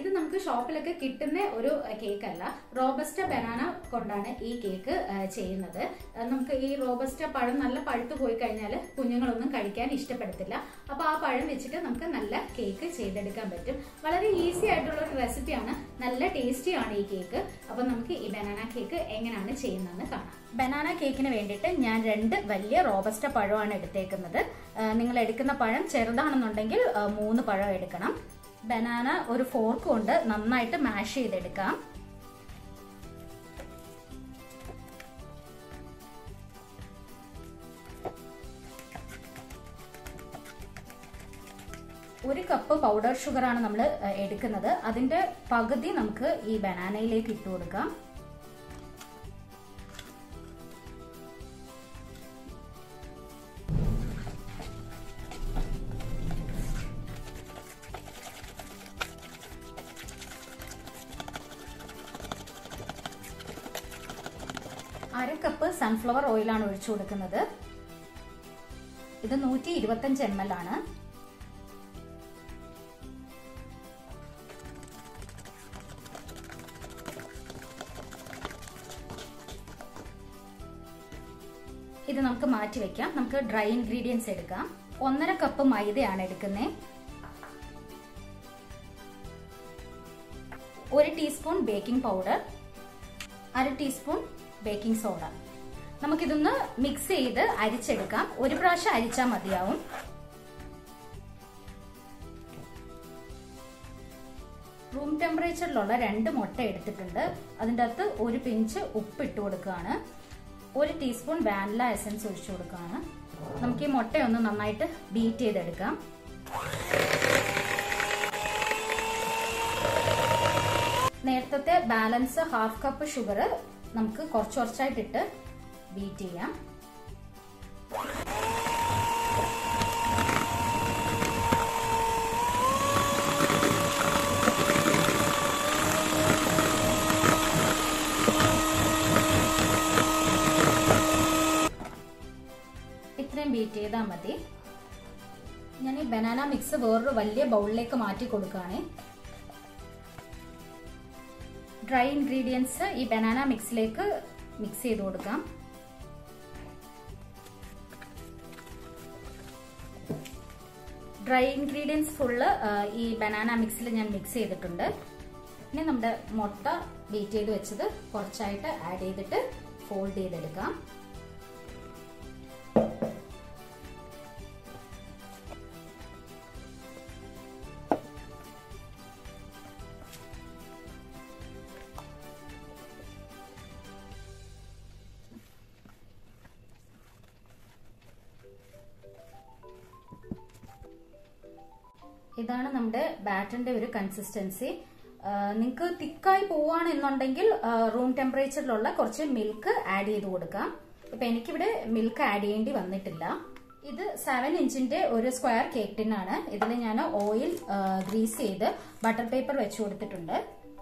ഇത് നമുക്ക് ഷോപ്പിലൊക്കെ കിട്ടുന്ന ഒരു കേക്ക് അല്ല റോബസ്റ്റ ബനാന കൊണ്ടാണ് ഈ കേക്ക് ആ, ചെയ്യുന്നത് ആ, നമുക്ക് ഈ റോബസ്റ്റ പഴം നല്ല പഴുത്തു പോയി കഴിഞ്ഞാൽ കുഞ്ഞുങ്ങളൊന്നും കഴിക്കാൻ ഇഷ്ടപ്പെടത്തില്ല അപ്പോൾ ആ പഴം വെച്ചിട്ട് നമുക്ക് നല്ല കേക്ക് ചെയ്തെടുക്കാൻ പറ്റും വളരെ ഈസി ആയിട്ടുള്ള ഒരു റെസിപ്പിയാണ് നല്ല ടേസ്റ്റിയാണ് ഈ കേക്ക് അപ്പോൾ നമുക്ക് ഈ ബനാന കേക്ക് എങ്ങനെയാണ് ചെയ്യുന്നതെന്ന് കാണാം ബനാന കേക്കിന് വേണ്ടിയിട്ട് ഞാൻ രണ്ട് വലിയ റോബസ്റ്റ പഴമാണ് എടുത്തേക്കുന്നത് ആ, നിങ്ങൾ എടുക്കുന്ന പഴം ചെറുതാണെന്നുണ്ടെങ്കിൽ ആ, മൂന്ന് പഴം എടുക്കണം ബനാന ഒരു ഫോർക്ക് കൊണ്ട് നന്നായിട്ട് മാഷ് ചെയ്തെടുക്കാം ഒരു കപ്പ് പൗഡർ ഷുഗർ ആണ് നമ്മൾ എടുക്കുന്നത് അതിന്റെ പകുതി നമുക്ക് ഈ ബനാനയിലേക്ക് ഇട്ട് കൊടുക്കാം അര കപ്പ് സൺഫ്ലവർ ഓയിലാണ് ഒഴിച്ചു കൊടുക്കുന്നത് ഇത് നൂറ്റി ഇരുപത്തഞ്ച് എം എൽ ആണ് ഇത് നമുക്ക് മാറ്റി വെക്കാം നമുക്ക് ഡ്രൈ ഇൻഗ്രീഡിയൻസ് എടുക്കാം ഒന്നര കപ്പ് മൈദയാണ് എടുക്കുന്നത് ഒരു ടീസ്പൂൺ ബേക്കിംഗ് പൗഡർ അര ടീസ്പൂൺ ബേക്കിംഗ് സോഡ നമുക്കിതൊന്ന് മിക്സ് ചെയ്ത് അരിച്ചെടുക്കാം ഒരു പ്രാവശ്യം അരിച്ചാൽ മതിയാവും റൂം ടെമ്പറേച്ചറിലുള്ള രണ്ട് മുട്ട എടുത്തിട്ടുണ്ട് അതിൻ്റെ അകത്ത് ഒരു പിഞ്ച് ഉപ്പ് ഇട്ട് കൊടുക്കുകയാണ് ഒരു ടീസ്പൂൺ വാനില എസൻസ് ഒഴിച്ചു കൊടുക്കുകയാണ് നമുക്ക് ഈ മുട്ടയൊന്ന് നന്നായിട്ട് ബീറ്റ് ചെയ്തെടുക്കാം നേരത്തെ ബാലൻസ് ഹാഫ് കപ്പ് ഷുഗർ നമുക്ക് കുറച്ച് കുറച്ചായിട്ടിട്ട് ബീറ്റ് ചെയ്യാം ഇത്രയും ബീറ്റ് ചെയ്താൽ മതി ഞാൻ ഈ ബനാന മിക്സ് വേറൊരു വലിയ ബൗളിലേക്ക് മാറ്റി കൊടുക്കുകയാണേ ഡ്രൈ ഇൻഗ്രീഡിയൻസ് ഈ ബനാന മിക്സിലേക്ക് മിക്സ് ചെയ്ത് കൊടുക്കാം ഡ്രൈ ഇൻഗ്രീഡിയൻസ് ഫുള്ള് ഈ ബനാന മിക്സിൽ ഞാൻ മിക്സ് ചെയ്തിട്ടുണ്ട് ഇനി നമ്മുടെ മുട്ട ബീറ്റ് ചെയ്ത് വെച്ചത് കുറച്ചായിട്ട് ആഡ് ചെയ്തിട്ട് ഫോൾഡ് ചെയ്തെടുക്കാം ഇതാണ് നമ്മുടെ ബാറ്ററിന്റെ ഒരു കൺസിസ്റ്റൻസി നിങ്ങൾക്ക് തിക്കായി പോവുകയാണെന്നുണ്ടെങ്കിൽ റൂം ടെമ്പറേച്ചറിലുള്ള കുറച്ച് മിൽക്ക് ആഡ് ചെയ്ത് കൊടുക്കാം ഇപ്പൊ എനിക്കിവിടെ മിൽക്ക് ആഡ് ചെയ്യേണ്ടി വന്നിട്ടില്ല ഇത് സെവൻ ഇഞ്ചിന്റെ ഒരു സ്ക്വയർ കേക്ക് ടിന്നാണ് ഇതിൽ ഞാൻ ഓയിൽ ഗ്രീസ് ചെയ്ത് ബട്ടർ പേപ്പർ വെച്ച് കൊടുത്തിട്ടുണ്ട്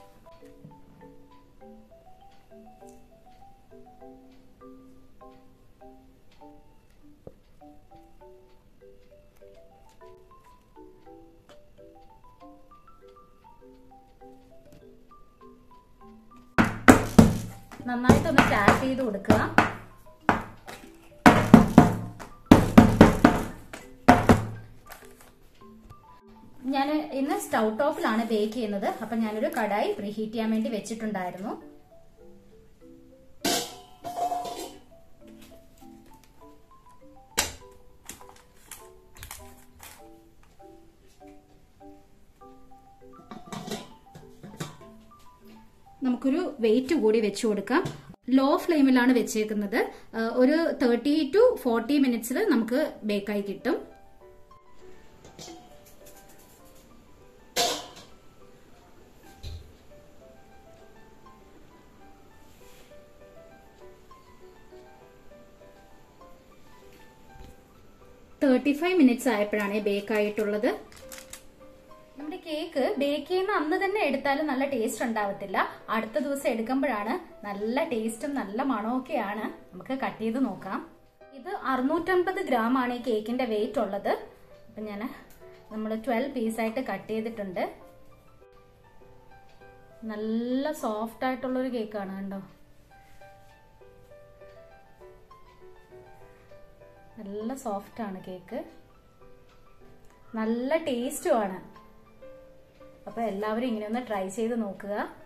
നന്നായിട്ടൊന്ന് ടാപ്പ് ചെയ്ത് കൊടുക്കുക ഞാൻ ഇന്ന് സ്റ്റൗ ടോപ്പിലാണ് ബേക്ക് ചെയ്യുന്നത് അപ്പൊ ഞാനൊരു കടായി പ്രീഹീറ്റ് ചെയ്യാൻ വേണ്ടി വെച്ചിട്ടുണ്ടായിരുന്നു നമുക്കൊരു വെയിറ്റ് കൂടി വെച്ചു കൊടുക്കാം ലോ ഫ്ലെയിമിലാണ് വെച്ചേക്കുന്നത് ഒരു തേർട്ടി ടു ഫോർട്ടി മിനിറ്റ്സിൽ നമുക്ക് ബേക്കായി കിട്ടും തേർട്ടി ഫൈവ് മിനിറ്റ്സ് ആയപ്പോഴാണ് ബേക്ക് ആയിട്ടുള്ളത് നമ്മുടെ കേക്ക് ബേക്ക് ചെയ്യുന്ന അന്ന് തന്നെ എടുത്താലും നല്ല ടേസ്റ്റ് ഉണ്ടാവത്തില്ല അടുത്ത ദിവസം എടുക്കുമ്പോഴാണ് നല്ല ടേസ്റ്റും നല്ല മണമൊക്കെയാണ് നമുക്ക് കട്ട് ചെയ്ത് നോക്കാം ഇത് അറുന്നൂറ്റമ്പത് ഗ്രാം ആണ് ഈ കേക്കിന്റെ വെയിറ്റ് ഉള്ളത് അപ്പം ഞാൻ നമ്മൾ ട്വൽവ് പീസായിട്ട് കട്ട് ചെയ്തിട്ടുണ്ട് നല്ല സോഫ്റ്റ് ആയിട്ടുള്ളൊരു കേക്കാണ് കണ്ടോ നല്ല സോഫ്റ്റ് ആണ് കേക്ക് നല്ല ടേസ്റ്റുമാണ് അപ്പോൾ എല്ലാവരും ഇങ്ങനെ ഒന്ന് ട്രൈ ചെയ്ത് നോക്കുക